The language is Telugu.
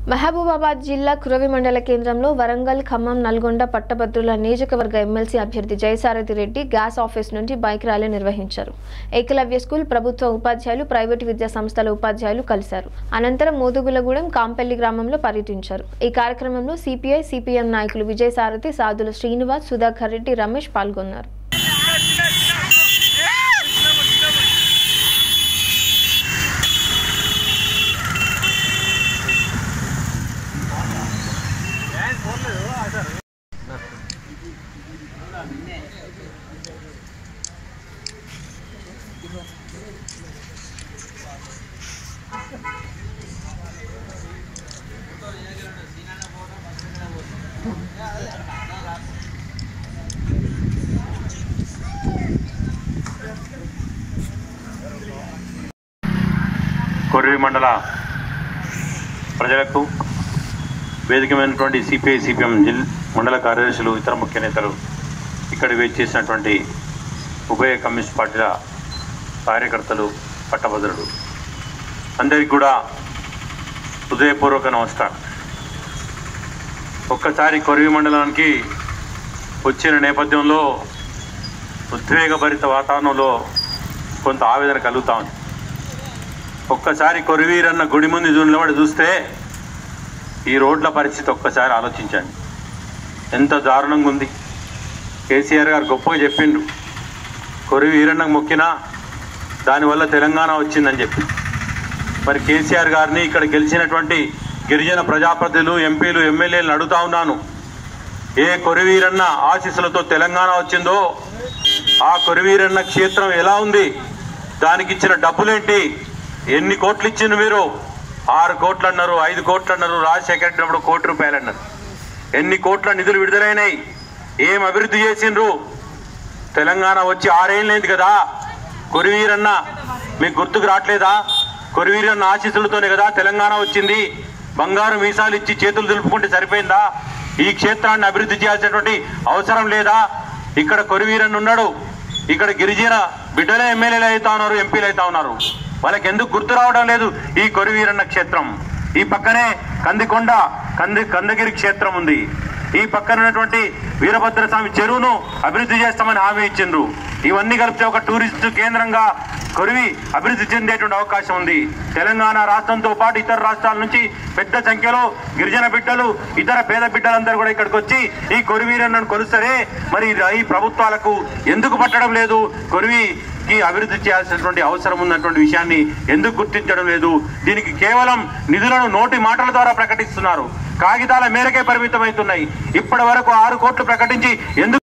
మహబూబాబాద్ జిల్లా కురవి మండల కేంద్రంలో వరంగల్ ఖమ్మం నల్గొండ పట్టభద్రుల నియోజకవర్గ ఎమ్మెల్సీ అభ్యర్థి జయసారథి రెడ్డి గ్యాస్ ఆఫీస్ నుంచి బైక్ ర్యాలీ నిర్వహించారు ఏకలవ్య స్కూల్ ప్రభుత్వ ఉపాధ్యాయులు ప్రైవేటు విద్యా సంస్థల ఉపాధ్యాయులు కలిశారు అనంతరం మోదుగులగూడెం కాంపల్లి గ్రామంలో పర్యటించారు ఈ కార్యక్రమంలో సిపిఐ సిపిఎం నాయకులు విజయసారథి సాధుల శ్రీనివాస్ సుధాకర్ రెడ్డి రమేష్ పాల్గొన్నారు కొర్రి మండల ప్రజలకు వేదికమైనటువంటి సిపిఐ సిపిఎం జిల్ మండల కార్యదర్శులు ఇతర ముఖ్య నేతలు ఇక్కడ వేచి చేసినటువంటి ఉభయ కమ్యూనిస్ట్ పార్టీల కార్యకర్తలు పట్టభద్రులు అందరికీ కూడా హృదయపూర్వక నమస్కారం ఒక్కసారి కొరివి మండలానికి వచ్చిన నేపథ్యంలో ఉద్వేగభరిత వాతావరణంలో కొంత ఆవేదన కలుగుతా ఉంది ఒక్కసారి కొరివీరన్న గుడి ముందు నిలబడి చూస్తే ఈ రోడ్ల పరిస్థితి ఒక్కసారి ఆలోచించండి ఎంత దారుణంగా ఉంది కేసీఆర్ గారు గొప్పగా చెప్పిండు కొరివీరన్నకు మొక్కినా దానివల్ల తెలంగాణ వచ్చిందని చెప్పి మరి కేసీఆర్ గారిని ఇక్కడ గెలిచినటువంటి గిరిజన ప్రజాప్రతినిధులు ఎంపీలు ఎమ్మెల్యేలను అడుగుతా ఉన్నాను ఏ కొరివీరన్న ఆశీస్సులతో తెలంగాణ వచ్చిందో ఆ కొరివీరన్న క్షేత్రం ఎలా ఉంది దానికి ఇచ్చిన డబ్బులేంటి ఎన్ని కోట్లు ఇచ్చింది మీరు ఆరు కోట్లు అన్నారు ఐదు కోట్లు అన్నారు రాజశేఖర రెడ్డి ఉన్నప్పుడు కోటి రూపాయలు అన్నారు ఎన్ని కోట్ల నిధులు విడుదలైనాయి ఏం అభివృద్ధి చేసిండ్రు తెలంగాణ వచ్చి ఆరేళ్ళైంది కదా కొరివీరన్న మీకు గుర్తుకు రావట్లేదా కొరివీరన్న ఆశీస్సులతోనే కదా తెలంగాణ వచ్చింది బంగారు మీసాలు ఇచ్చి చేతులు దులుపుకుంటే సరిపోయిందా ఈ క్షేత్రాన్ని అభివృద్ధి చేయాల్సినటువంటి అవసరం లేదా ఇక్కడ కొరివీరన్న ఉన్నాడు ఇక్కడ గిరిజన బిడ్డలే ఎమ్మెల్యేలు అవుతా ఉన్నారు ఎంపీలు అవుతా ఉన్నారు వాళ్ళకి ఎందుకు గుర్తు రావడం లేదు ఈ కొరివీరన్న క్షేత్రం ఈ పక్కనే కందికొండ కంది కందగిరి క్షేత్రం ఉంది ఈ పక్కన ఉన్నటువంటి వీరభద్ర స్వామి చెరువును అభివృద్ధి చేస్తామని హామీ ఇచ్చిండ్రు ఇవన్నీ కలిపితే ఒక టూరిస్ట్ కేంద్రంగా కొరివి అభివృద్ధి చెందేటువంటి అవకాశం ఉంది తెలంగాణ రాష్ట్రంతో పాటు ఇతర రాష్ట్రాల నుంచి పెద్ద సంఖ్యలో గిరిజన బిడ్డలు ఇతర పేద బిడ్డలందరూ కూడా ఇక్కడికి వచ్చి ఈ కొరివీరన్నను కొలుస్తారే మరి ఈ ప్రభుత్వాలకు ఎందుకు పట్టడం లేదు కొరివికి అభివృద్ధి చేయాల్సినటువంటి అవసరం ఉన్నటువంటి విషయాన్ని ఎందుకు గుర్తించడం లేదు దీనికి కేవలం నిధులను నోటి మాటల ద్వారా ప్రకటిస్తున్నారు కాగితాల మేరకే పరిమితమవుతున్నాయి ఇప్పటి వరకు ఆరు కోట్లు ప్రకటించి ఎందుకు